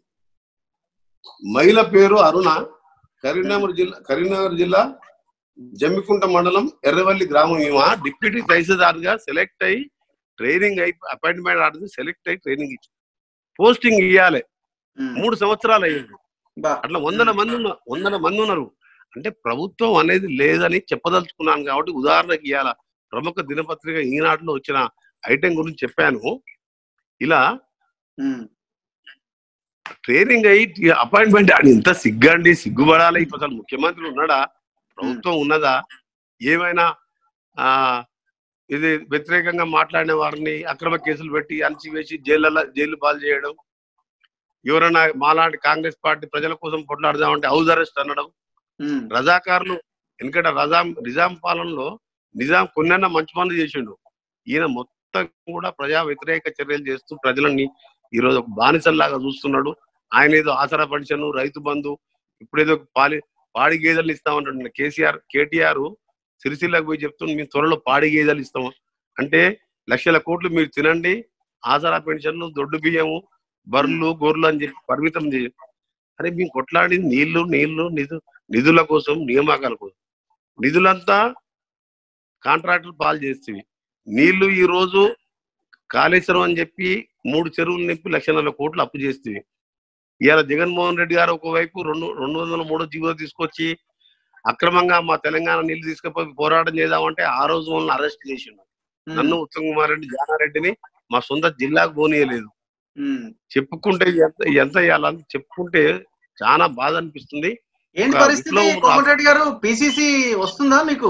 మహిళ పేరు అరుణ కరీంనగర్ జిల్లా కరీంనగర్ జిల్లా జమ్మికుంట మండలం ఎర్రవల్లి గ్రామం ఈమె డిప్యూటీ తహసీల్దార్ గా సెలెక్ట్ అయ్యి ట్రైనింగ్ అయి అపాయింట్మెంట్ ఆడితే సెలెక్ట్ అయ్యి ట్రైనింగ్ ఇచ్చి పోస్టింగ్ ఇవ్వాలి ఉమ్, మూడు సంవత్సరాలు అయ్యింది బా, అట్లా వందల మంది ఉన్నారు వందల మంది ఉన్నారు అంటే ప్రభుత్వం అనేది లేదని చెప్పదలుచుకున్నాను కాబట్టి ఉదాహరణకి ఇవాళ ప్రముఖ దినపత్రిక ఈనాడులో వచ్చిన ఐటెం గురించి చెప్పాను ఇలా ఉమ్, ట్రైనింగ్ అయ్యి అపాయింట్మెంట్ అని ఇంత సిగ్గండి సిగ్గుపడాలి ఇప్పుడు అసలు ముఖ్యమంత్రి ఉన్నాడా ప్రభుత్వం ఉన్నదా ఏమైనా ఆ ఇది వ్యతిరేకంగా మాట్లాడిన వారిని అక్రమ కేసులు పెట్టి అణచివేసి జైళ్ళ జైలు పాలు చేయడం ఎవరైనా మాలాంటి కాంగ్రెస్ పార్టీ ప్రజల కోసం కొట్లాడదామంటే హౌస్ అరెస్ట్ అనడం ఉమ్, రజాకారులు ఎందుకంటే రజాం నిజాం పాలనలో నిజాం కొన్నైనా మంచి పనులు చేసిండు ఈయన మొత్తం కూడా ప్రజా వ్యతిరేక చర్యలు చేస్తూ ప్రజలని ఈ రోజు ఒక బానిసల్లాగా చూస్తున్నాడు ఆయన ఏదో ఆసరా పెన్షన్ రైతు బంధు ఇప్పుడేదో పాలి పాడి గేదెలు ఇస్తామంటాడు కేసీఆర్ కేటీఆర్ సిరిసిల్లకు పోయి చెప్తుంది మేము త్వరలో పాడి గేదెలు ఇస్తాము అంటే లక్షల కోట్లు మీరు తినండి ఆసరా పెన్షన్లు దొడ్డు బియ్యము బర్రెలు గొర్రెలు అని చెప్పి పరిమితం చేయ అరే మేము కొట్లాడి నీళ్లు నీళ్లు నిధు నిధుల కోసం నియామకాల కోసం నిధులంతా కాంట్రాక్టర్ పాలు చేస్తుంది నీళ్లు ఈ రోజు కాళేశ్వరం అని చెప్పి మూడు చెరువులు నింపి లక్షన్నర కోట్లు అప్పు చేస్తుంది ఇవాళ జగన్మోహన్ రెడ్డి గారు ఒకవైపు రెండు రెండు వందల మూడు జీవో తీసుకొచ్చి అక్రమంగా మా తెలంగాణ నీళ్లు తీసుకుపోయి పోరాటం చేద్దామంటే ఆ రోజు వాళ్ళని అరెస్ట్ చేసిండు ఉమ్, నన్ను ఉత్తమ్ కుమార్ రెడ్డి జానారెడ్డిని మా సొంత జిల్లాకు పోనీయలేదు ఉమ్. చెప్పుకుంటే ఎంత ఎంత ఇవ్వాలని చెప్పుకుంటే చాలా బాధ అనిపిస్తుంది ఏంటి ఒక పరిస్థితి విప్లవం రా- కోమటిరెడ్డి గారు పిసిసి వస్తుందా మీకు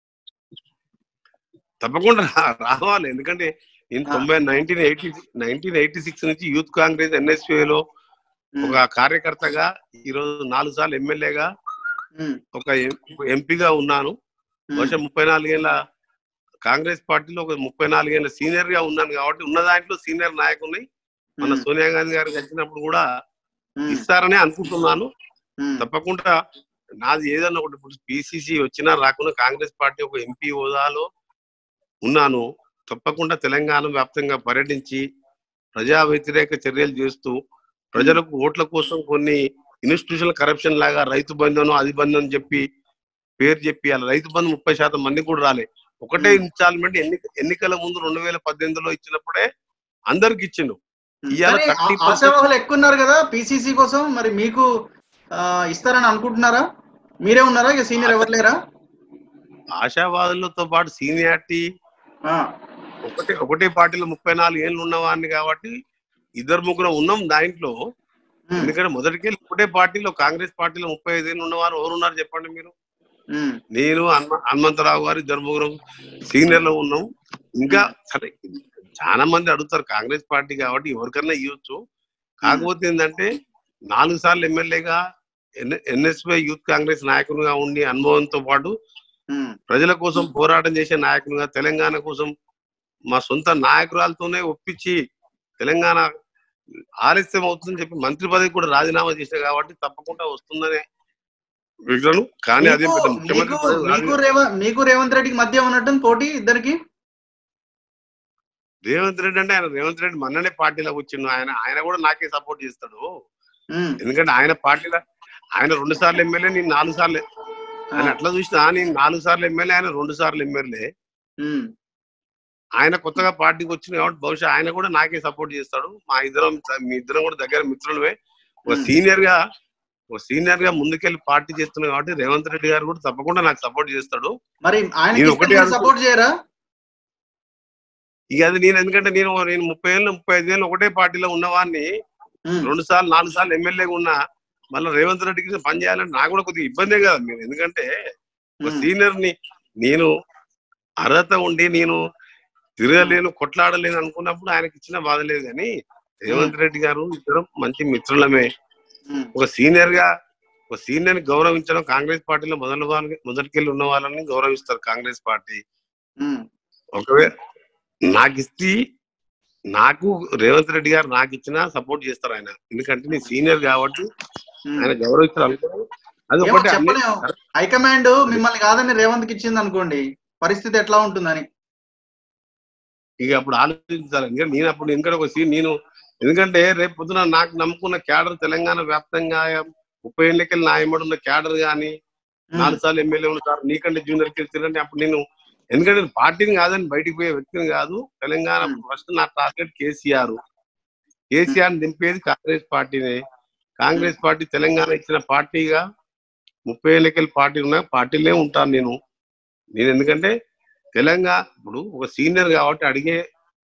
తప్పకుండా రా- రావాలి ఎందుకంటే నేను ఆ. తొంభై nineteen eighty nineteen eighty six నుంచి యూత్ కాంగ్రెస్ NSPA లో ఉమ్, ఒక కార్యకర్తగా ఈ రోజు నాలుగు సార్లు ఎమ్మెల్యేగా ఉమ్, ఒక ఎం- ఎంపీగా ఉన్నాను ఉమ్, బహుశా ముప్పై నాలుగేళ్ల కాంగ్రెస్ పార్టీలో ఒక ముప్పై నాలుగేళ్ల సీనియర్ గా ఉన్నాను కాబట్టి ఉన్న దాంట్లో సీనియర్ నాయకుని మన ఉమ్, సోనియా గాంధీ గారికి వచ్చినప్పుడు కూడా ఉమ్, ఇస్తారని అనుకుంటున్నాను ఉమ్, తప్పకుండా నాది ఏదన్నా ఒకటి ఇప్పుడు పిసిసి వచ్చినా రాకుండా కాంగ్రెస్ పార్టీ ఒక ఎంపీ హోదాలో ఉన్నాను తప్పకుండా తెలంగాణ వ్యాప్తంగా పర్యటించి ప్రజా వ్యతిరేక చర్యలు చేస్తూ ప్రజలకు ఓట్ల కోసం కొన్ని ఇన్స్టిట్యూషనల్ కరప్షన్ లాగా రైతు బంధను అది బంధు అని చెప్పి పేరు చెప్పి అలా రైతు బంధు ముప్పై శాతం మంది కూడా రాలే ఒకటే Hmm. ఇన్స్టాల్మెంట్ ఎన్నిక ఎన్నికల ముందు రెండు వేల పద్దెనిమిదిలో ఇచ్చినప్పుడే అందరికి ఇచ్చిండు ఉమ్. ఇవాళ కానీ 30% ఆ- ఆశావాహులు ఎక్కువ ఉన్నారు కదా పిసిసి కోసం మరి మీకు ఆ, ఇస్తారని అనుకుంటున్నారా మీరే ఉన్నారా ఇక సీనియర్ ఎవరు లేరా ఆశావాదులతో పాటు సీనియారిటీ ఆ, ఒకటే ఒకటే పార్టీలో ముప్పై నాలుగు ఏళ్ళు ఉన్నవాడిని కాబట్టి ఇద్దరు ముగ్గురు ఉన్నాం దాంట్లో ఉమ్, ఎందుకంటే మొదటికి ఒకటే పార్టీలో కాంగ్రెస్ పార్టీలో ముప్పై ఐదు ఏళ్ళు ఉన్నవారు ఎవరు ఉన్నారు చెప్పండి మీరు ఉమ్, నేను హనుమ- హనుమంతరావు గారు ఇద్దరు ముగ్గురు సీనియర్ లో ఉన్నాం ఇంకా సరే చాలా మంది అడుగుతారు కాంగ్రెస్ పార్టీ కాబట్టి ఎవరికన్నా ఇవ్వచ్చు కాకపోతే ఏంటంటే నాలుగు సార్లు ఎమ్మెల్యేగా ఎన్ఎస్పై యూత్ కాంగ్రెస్ నాయకునిగా ఉండి అనుభవంతో పాటు ఉమ్, ప్రజల కోసం పోరాటం చేసే నాయకునిగా తెలంగాణ కోసం మా సొంత నాయకురాలతోనే ఒప్పించి తెలంగాణ ఆలస్యం అవుతుందని చెప్పి మంత్రి పదవి కూడా రాజీనామా చేశారు కాబట్టి తప్పకుండా వస్తుందనే విగ్రహం కానీ అదే మీకు పెద్ద ముఖ్యమంత్రి మీకు- పదవి రాదు. మీకు రేవంత్ మీకు రేవంత్ రెడ్డికి మధ్య ఉన్నట్టు పోటీ ఇద్దరికి రేవంత్ రెడ్డి అంటే ఆయన రేవంత్ రెడ్డి మొన్ననే పార్టీలోకి వచ్చిండు ఆయన ఆయన కూడా నాకే సపోర్ట్ చేస్తాడు ఉమ్, ఎందుకంటే ఆయన పార్టీలో ఆయన రెండు సార్లు ఎమ్మెల్యే నేను నాలుగు సార్లు ఆయన అట్లా చూసినా నేను నాలుగు సార్లు ఎమ్మెల్యే ఆయన రెండు సార్లు ఎమ్మెల్యే ఉమ్, ఆయన కొత్తగా పార్టీకి వచ్చింది కాబట్టి బహుశా ఆయన కూడా నాకే సపోర్ట్ చేస్తాడు మా ఇద్దరం మీ ఇద్దరం కూడా దగ్గర మిత్రులమే ఒక Hmm. సీనియర్ గా ఒక సీనియర్ గా ముందుకెళ్లి పార్టీ చేస్తున్నాడు కాబట్టి రేవంత్ రెడ్డి గారు కూడా తప్పకుండా నాకు సపోర్ట్ చేస్తాడు మరి నేను ఒకటే ఆయన అడుగు- సపోర్ట్ చేయరా ఇక అది నేను ఎందుకంటే నేను నేను ముప్పై ఏళ్ళు ముప్పై ఐదు ఏళ్ళు ఒకటే పార్టీలో ఉన్నవాడిని ఉమ్, రెండు సార్లు నాలుగు సార్లు ఎమ్మెల్యేగా ఉన్నా మళ్ళీ రేవంత్ రెడ్డికి పని చేయాలంటే నాకు కూడా కొద్దిగా ఇబ్బందే కదా మీరు ఎందుకంటే ఒక ఉమ్, సీనియర్ ని నేను అర్హత ఉండి నేను తిరగలేను కొట్లాడలేను అనుకున్నప్పుడు ఆయనకి ఇచ్చిన బాధ లేదు కానీ రేవంత్ రెడ్డి గారు ఇద్దరం మంచి మిత్రులమే ఉమ్, ఒక సీనియర్ గా ఒక సీనియర్ ని గౌరవించడం కాంగ్రెస్ పార్టీలో మొదటి వాళ్ళకి మొదటికెళ్ళి ఉన్న వాళ్ళని గౌరవిస్తారు కాంగ్రెస్ పార్టీ ఉమ్, ఒకవేళ నాకు ఇస్తే నాకు రేవంత్ రెడ్డి గారు నాకు ఇచ్చినా సపోర్ట్ చేస్తారు ఆయన ఎందుకంటే నేను సీనియర్ కాబట్టి ఉమ్. ఆయన గౌరవిస్తారు అనుకో అది ఏమో ఒకటి అన్ని- చెప్పలేము హైకమాండ్ మిమ్మల్ని కాదని రేవంత్ కి ఇచ్చింది అనుకోండి పరిస్థితి ఎట్లా ఉంటుందని ఇక అప్పుడు ఆలోచించాలి ఎందుకంటే నేను అప్పుడు ఇంకా ఒక సీన్ నేను ఎందుకంటే రేపు పొద్దున నాకు నమ్ముకున్న క్యాడర్ తెలంగాణ వ్యాప్తంగా ముప్పై ఏళ్ళకెళ్ళి నా ఎమ్మడి ఉన్న క్యాడర్ గాని ఉమ్, నాలుగు సార్లు ఎమ్మెల్యే ఉన్న సార్ నీకంటే జూనియర్ కి అప్పుడు నేను ఎందుకంటే నేను పార్టీని కాదని బయటికి పోయే వ్యక్తిని కాదు తెలంగాణ Hmm. ఫస్ట్ నా టార్గెట్ కేసీఆర్ కేసీఆర్ దింపేది కాంగ్రెస్ పార్టీనే కాంగ్రెస్ పార్టీ తెలంగాణ ఇచ్చిన పార్టీగా ముప్పై ఏళ్ళకెళ్ళి పార్టీ ఉన్న పార్టీలే ఉంటాను నేను నేను ఎందుకంటే తెలంగాణ ఇప్పుడు ఒక సీనియర్ కాబట్టి అడిగే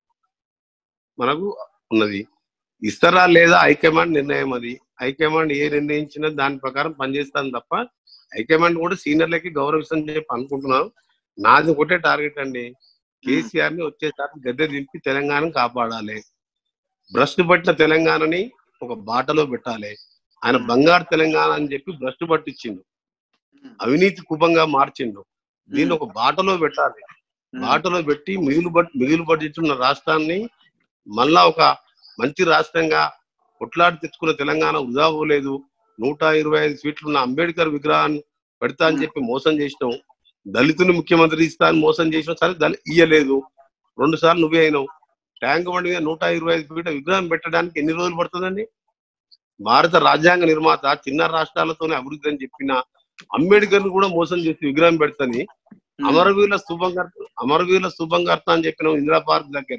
మనకు ఉన్నది ఇస్తారా లేదా హైకమాండ్ నిర్ణయం అది హైకమాండ్ ఏ నిర్ణయించినా దాని ప్రకారం పనిచేస్తాను తప్ప హైకమాండ్ కూడా సీనియర్లకి గౌరవిస్తాను చెప్పి అనుకుంటున్నాను నాది ఒకటే టార్గెట్ అండి కేసీఆర్ ని వచ్చేసారి గద్దె దింపి తెలంగాణను కాపాడాలి భ్రష్టు పట్టిన తెలంగాణని ఒక బాటలో పెట్టాలి ఆయన బంగారు తెలంగాణ అని చెప్పి భ్రష్టు పట్టించిండు ఉమ్, అవినీతి కుపంగా మార్చిండు దీన్ని ఒక బాటలో పెట్టాలి ఉమ్, బాటలో పెట్టి మిగులు బట్ మిగులు పట్టించున్న రాష్ట్రాన్ని మళ్ళా ఒక మంచి రాష్ట్రంగా కొట్లాడి తెచ్చుకున్న తెలంగాణ వృధా పోలేదు నూట ఇరవై ఐదు సీట్లు ఉన్న అంబేద్కర్ విగ్రహాన్ని పెడతా అని చెప్పి మోసం చేసినావు దళితుని ముఖ్యమంత్రి ఇస్తా అని మోసం చేసినావు సరే దళి ఇయ్యలేదు రెండు సార్లు నువ్వే అయినావు ట్యాంక్ బండి మీద నూట ఇరవై ఐదు ఫీట్ల విగ్రహం పెట్టడానికి ఎన్ని రోజులు పడుతుందండి భారత రాజ్యాంగ నిర్మాత చిన్న రాష్ట్రాలతోనే అభివృద్ధి అని చెప్పిన అంబేద్కర్ ని కూడా మోసం చేసి విగ్రహం పెడతని ఉమ్, అమరవీరుల స్థూపం కడత అమరవీరుల స్థూపం కడతా అని చెప్పిన ఇందిరా పార్క్ దగ్గర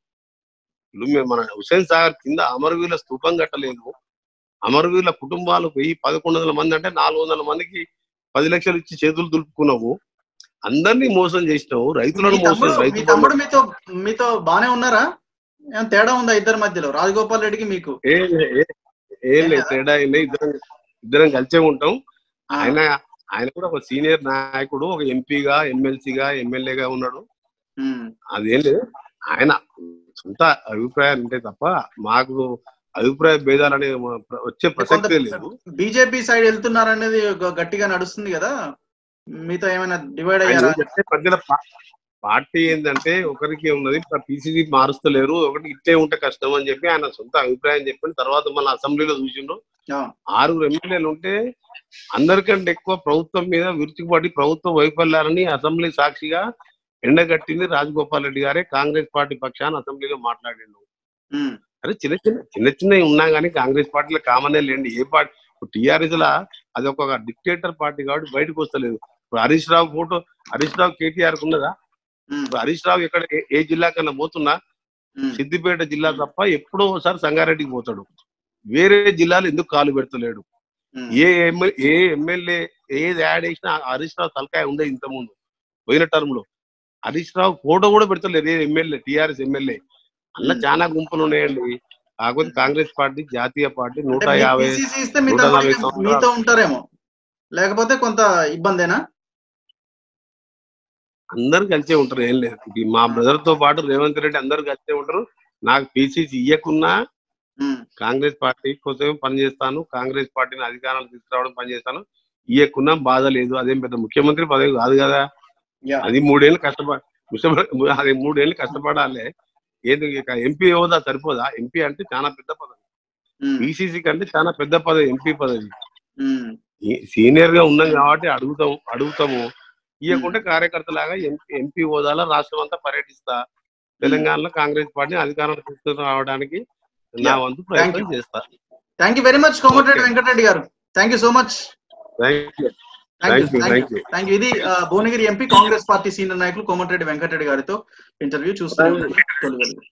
ఇప్పుడు మేము మన హుసేన్ సాగర్ కింద అమరవీరుల స్థూపం కట్టలేదు అమరవీరుల కుటుంబాలు వెయ్యి పదకొండు వందల మంది అంటే నాలుగు వందల మందికి పది లక్షలు ఇచ్చి చేతులు దులుపుకున్నావు అందరినీ మోసం చేసినావు రైతులను మీ మోసం తమ్ముడు మీ రైతు తమ్ముడు మీతో మీతో బానే ఉన్నారా ఏం తేడా ఉందా ఇద్దరి మధ్యలో రాజగోపాల్ రెడ్డికి మీకు ఏ- ఏ- ఏం లేదు తేడా ఏం లేదు ఇద్దరం ఇద్దరం కలిసే ఉంటాం ఆ, ఆయన ఆయన కూడా ఒక సీనియర్ నాయకుడు ఒక ఎంపీగా ఎమ్మెల్సీగా ఎమ్మెల్యేగా ఉన్నాడు ఉమ్, అదేం లేదు ఆయన సొంత అభిప్రాయాలు ఉంటాయి తప్ప మాకు అభిప్రాయ భేదాలు అనేది వచ్చే ప్రసక్తే లేదు బీజేపీ సైడ్ వెళ్తున్నారనేది గ- గట్టిగా నడుస్తుంది కదా మీతో ఏమైనా డివైడ్ ఆయన అయ్యారా ఏం చెప్తే మధ్యలో పా- పార్టీ ఏంటంటే ఒకరికి ఉన్నది పీసీసీ మారుస్తలేరు ఒకటి ఇట్టే ఉంటే కష్టం అని చెప్పి ఆయన సొంత అభిప్రాయం చెప్పిన తర్వాత మళ్ళీ అసెంబ్లీలో చూసిండ్రు ఆ, ఆరుగురు ఎమ్మెల్యేలు ఉంటే అందరికంటే ఎక్కువ ప్రభుత్వం మీద విరుచుకుపడి ప్రభుత్వ వైఫల్యాలని అసెంబ్లీ సాక్షిగా ఎండగట్టింది రాజగోపాల్ రెడ్డి గారే కాంగ్రెస్ పార్టీ పక్షాన అసెంబ్లీలో మాట్లాడిండు ఉమ్, అరే చిన్న చిన్న చిన్న చిన్నవి ఉన్నా కానీ కాంగ్రెస్ పార్టీలో కామనే లేండి ఏ పార్టీ టిఆర్ఎస్ లా అది ఒక డిక్టేటర్ పార్టీ కాబట్టి బయటకు వస్తలేదు ఇప్పుడు హరీష్ రావు ఫోటో హరీష్ రావు కేటీఆర్ కు ఉన్నదా ఉమ్, ఇప్పుడు హరీష్ రావు ఎక్కడ ఏ- ఏ జిల్లా కన్నా పోతున్నా ఉమ్, సిద్దిపేట జిల్లా తప్ప ఎప్పుడో ఒకసారి సంగారెడ్డికి పోతాడు వేరే జిల్లాలు ఎందుకు కాలు పెడతలేడు ఉమ్, ఏ ఎమ్మెల్యే ఏ ఎమ్మెల్యే ఏది యాడ్ చేసినా హరీష్ రావు తలకాయ ఉండే ఇంత ముందు పోయిన టర్మ్ లో హరీష్ రావు ఫోటో కూడా పెడతలేదు ఏ ఎమ్మెల్యే టిఆర్ఎస్ ఎమ్మెల్యే అలా Hmm. చాలా గుంపులు ఉన్నాయండి కాకపోతే కాంగ్రెస్ పార్టీ జాతీయ పార్టీ నూట అంటే యాభై PCC ఇస్తే మీ నూట తమ్ముడు నలభై ఇక సంవత్సరాలు. మీతో ఉంటారేమో లేకపోతే కొంత ఇబ్బందేనా అందరు కలిసే ఉంటారు ఏం లేదు ఇది మా బ్రదర్ తో పాటు రేవంత్ రెడ్డి అందరు కలిసే ఉంటారు నాకు పిసిసి ఇయ్యకున్నా ఉమ్, కాంగ్రెస్ పార్టీ కోసం పనిచేస్తాను కాంగ్రెస్ పార్టీని అధికారాలు తీసుకురావడం పనిచేస్తాను ఇయ్యకున్నా బాధ లేదు అదేం పెద్ద ముఖ్యమంత్రి పదవి కాదు కదా yeah. అది మూడేళ్ళు కష్టపడ ముఖ్యమ- అది మూడేళ్ళు కష్టపడాలి ఏది ఇక ఎంపీ హోదా సరిపోదా ఎంపీ అంటే చాలా పెద్ద పదవి ఉమ్, పిసిసి కంటే చాలా పెద్ద పదవి ఎంపీ పదవి ఉమ్, ఈ- సీనియర్ గా ఉన్నాం కాబట్టి అడుగుతాం అడుగుతాము ఇవ్వకుంటే కార్యకర్తలాగా ఎంపీ ఎంపీ హోదాలో రాష్ట్రం అంతా పర్యటిస్తా తెలంగాణలో కాంగ్రెస్ పార్టీని అధికారంలో తీసుకుని రావడానికి నా Yeah. వంతు ప్రయత్నం you. చేస్తా thank you very much Komatireddy Okay. Venkatreddy గారు thank you so much thank you thank you thank you thank you thank you ఇది ఆ, Bhuvanagiri MP Congress party senior నాయకులు కోమటిరెడ్డి వెంకటరెడ్డి గారితో ఇంటర్వ్యూ చూస్తున్నాం